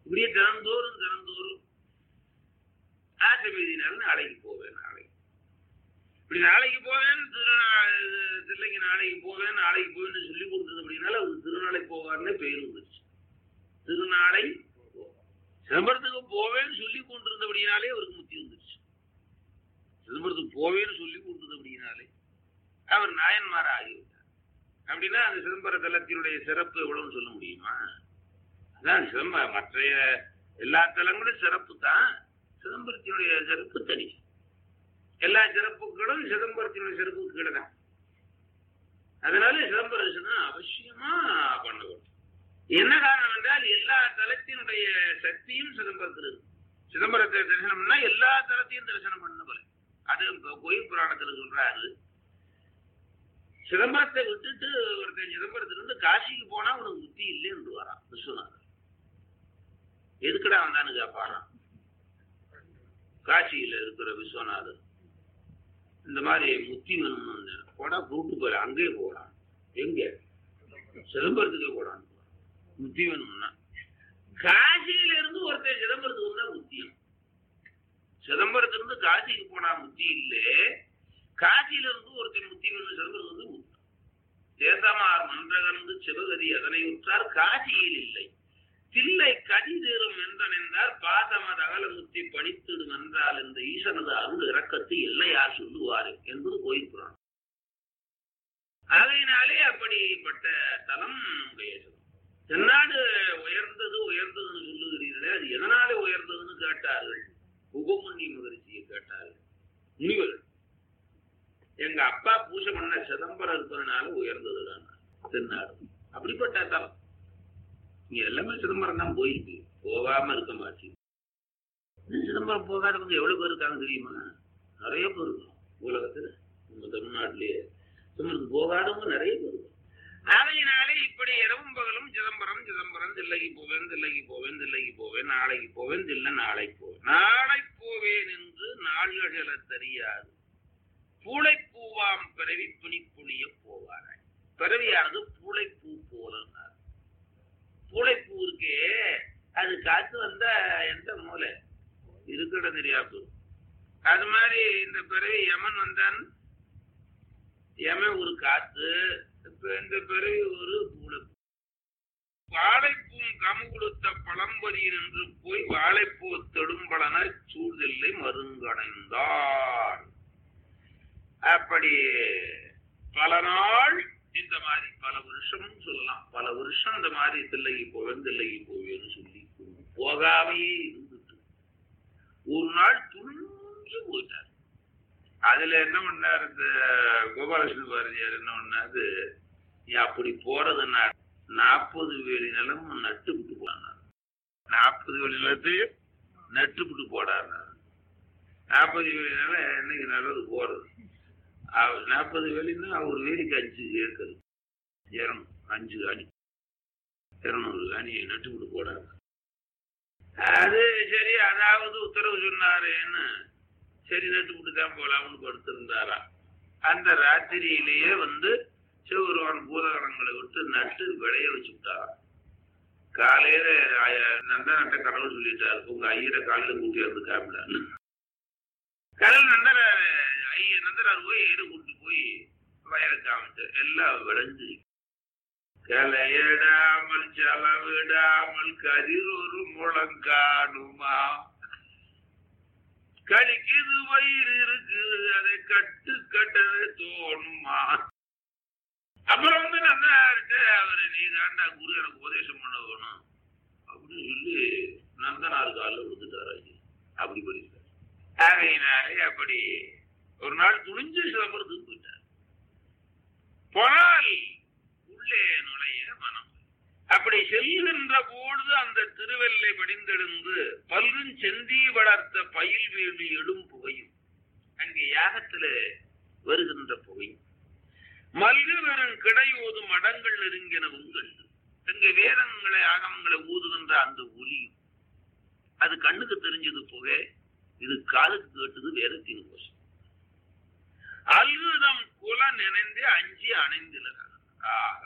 இப்படியே தினந்தோறும் தினந்தோறும் ஆற்ற மீதினாலும் நாளைக்கு போவேன் நாளைக்கு இப்படி நாளைக்கு போவேன் திருநா- தில்லைக்கு நாளைக்கு போவேன் நாளைக்கு போவேன்னு சொல்லி கொடுத்தது அப்படின்னால அவர் திருநாளை போவார்னே பெயர் வந்துருச்சு திருநாளை போவார். சிதம்பரத்துக்கு போவேன்னு சொல்லி கொண்டிருந்தபடினாலே அவருக்கு முத்தி வந்துருச்சு சிதம்பரத்துக்கு போவேன்னு சொல்லி கொண்டிருந்தபடினாலே அவர் நாயன்மார் ஆகிவிட்டார் அப்படின்னா அந்த சிதம்பர தலத்தினுடைய சிறப்பு எவ்வளவுன்னு சொல்ல முடியுமா அதான் சிதம்ப மற்ற எல்லா தலங்களும் சிறப்பு தான் சிதம்பரத்தினுடைய சிறப்பு தனி எல்லா சிறப்புகளும் சிதம்பரத்தினுடைய சிறப்பு கீழே தான் அதனால சிதம்பர தரிசனம் அவசியமா பண்ண வேண்டும் என்ன காரணம் என்றால் எல்லா தலத்தினுடைய சக்தியும் சிதம்பரத்தில் இருக்கு சிதம்பரத்தை தரிசனம்னா எல்லா தலத்தையும் தரிசனம் பண்ண போல அது இப்ப கோயில் புராணத்துல சொல்றாரு சிதம்பரத்தை விட்டுட்டு ஒருத்தன் சிதம்பரத்துல இருந்து காசிக்கு போனா உனக்கு புத்தி இல்லைன்னு வரான் விஸ்வநாதர் எதுக்குடா வந்தானு கேப்பானா காசியில இருக்கிற விஸ்வநாதர் இந்த மாதிரி முத்தி வேணும்னு வந்தேன். போடா கூட்டு போற அங்கேயே போறான் எங்க சிதம்பரத்துக்கே போறான் முத்தி வேணும்னா காசியில இருந்து ஒருத்தன் சிதம்பரத்துக்கு வந்தா முத்தியம் சிதம்பரத்துல இருந்து காசிக்கு போனா முத்தி இல்லே காசியில இருந்து ஒருத்தன் முத்தி வேணும் சிதம்பரத்துக்கு வந்து முத்தி தேசமார் மன்றகர்ந்து சிவகதி அதனை உற்றார் காசியில் இல்லை தில்லை கதிதேறும் என்றார் பாதமத அகலமுத்தி பணித்திடும் என்றால் இந்த ஈசனது அருள் இறக்கத்தை எல்லையார் சொல்லுவாரு என்பது கோயில் புராணம் ஆகையினாலே அப்படிப்பட்ட தலம் நம்முடைய சிவம். தென்னாடு உயர்ந்தது உயர்ந்ததுன்னு சொல்லுகிறீர்களே அது எதனாலே உயர்ந்ததுன்னு கேட்டார்கள் உபமுன்னி மகரிஷியை கேட்டார்கள் முனிவர்கள் எங்க அப்பா பூஜை பண்ண சிதம்பரம் இருக்கிறதுனால உயர்ந்ததுதான் தென்னாடு அப்படிப்பட்ட தலம் நீங்க எல்லாமே சிதம்பரம் தான் போயிருக்கு போகாம இருக்க மாட்டீங்க சிதம்பரம் போகாதவங்க எவ்வளவு பேர் இருக்காங்க தெரியுமா நிறைய பேர் இருக்காங்க உலகத்துல நம்ம தமிழ்நாட்டிலேயே சிதம்பரத்துக்கு போகாதவங்க நிறைய பேர் இருக்காங்க ஆகையினாலே இப்படி இரவும் பகலும் சிதம்பரம் சிதம்பரம் தில்லைக்கு போவேன் தில்லைக்கு போவேன் தில்லைக்கு போவேன் நாளைக்கு போவேன் தில்லை நாளைக்கு போவேன் நாளை போவேன் என்று நாள்கள தெரியாது பூளைப்பூவாம் பிறவி புனிப்புளிய போவாராய் பிறவியானது பூளைப்பூ போலன்னார் பூளைப்பூ இருக்கே அது காத்து வந்தா எந்த மூலை இருக்கிற தெரியாது அது மாதிரி இந்த பிறவி யமன் வந்தான் யமன் ஒரு காத்து இப்ப இந்த பிறவி ஒரு பூளைப்பூ வாழைப்பூம் கம் கொடுத்த பழம்பதியில் என்று போய் வாழைப்பூ தெடும்பலன சூழ்தில்லை மருங்கடைந்தாள் அப்படி பல நாள் இந்த மாதிரி பல வருஷம் சொல்லலாம் பல வருஷம் இந்த மாதிரி தில்லைக்கு போவேன் தில்லைக்கு போவேன்னு சொல்லி போகாமையே இருந்துட்டு ஒரு நாள் துணிஞ்சு போயிட்டார் அதுல என்ன பண்ணார் இந்த கோபாலகிருஷ்ண பாரதியார் என்ன பண்ணாரு நீ அப்படி போறதுன்னா நாற்பது வேலி நிலம் நட்டு விட்டு போனார் நாற்பது வேலி நிலத்தையும் நட்டு விட்டு போடார் நாற்பது வேலி நிலம் என்னைக்கு நல்லது போறது நாற்பது வேலின்னா ஒரு வேலிக்கு அஞ்சு ஏக்கர் இரநூறு அஞ்சு அணி இருநூறு அணியை நட்டு விட்டு போடாரு அது சரி அதாவது உத்தரவு சொன்னாரேன்னு சரி நட்டு விட்டு தான் போலாம்னு படுத்திருந்தாரா அந்த ராத்திரியிலேயே வந்து சிவபெருமான் பூதகணங்களை விட்டு நட்டு விளைய வச்சு விட்டாராம் காலையில நந்த நட்ட கடவுள் சொல்லிட்டாரு உங்க ஐயரை காலையில கூட்டி வந்து காப்பிடான்னு கடல் நந்தர ஐய நந்தரார் போய் ஈடு கூட்டு போய் வயலை காமிச்சு எல்லாம் விளைஞ்சு கலையிடாமல் செலவிடாமல் கதிர் ஒரு முழங்காடுமா கழிக்குது வயிறு இருக்கு அதை கட்டு கட்டவே தோணுமா அப்புறம் வந்து நந்தனார்கிட்ட அவரு நீ தாண்டா குரு எனக்கு உபதேசம் பண்ண வேணும் அப்படின்னு சொல்லி நந்தனார் காலில் விழுந்துட்டார் ஐயா அப்படி பண்ணிட்டார் ஆகையினாலே அப்படி ஒரு நாள் துணிஞ்சு சிதம்பரத்துக்கு போயிட்டார் போனால் உள்ளே நுழைய மனம் அப்படி செல்கின்ற பொழுது அந்த திருவெல்லை படிந்தெழுந்து பல்கும் செந்தி வளர்த்த பயில் வேலி எழும் புகையும் அங்கே யாகத்துல வருகின்ற புகையும் மல்கு வெறும் கிடையோதும் மடங்கள் நெருங்கின உங்கள் அங்க வேதங்களை ஆகமங்களை ஊதுகின்ற அந்த ஒலியும் அது கண்ணுக்கு தெரிஞ்சது புகை இது காதுக்கு கேட்டது வேதத்தின் கோஷம் அல்குதம் குல நினைந்து அஞ்சி அணைந்திலர்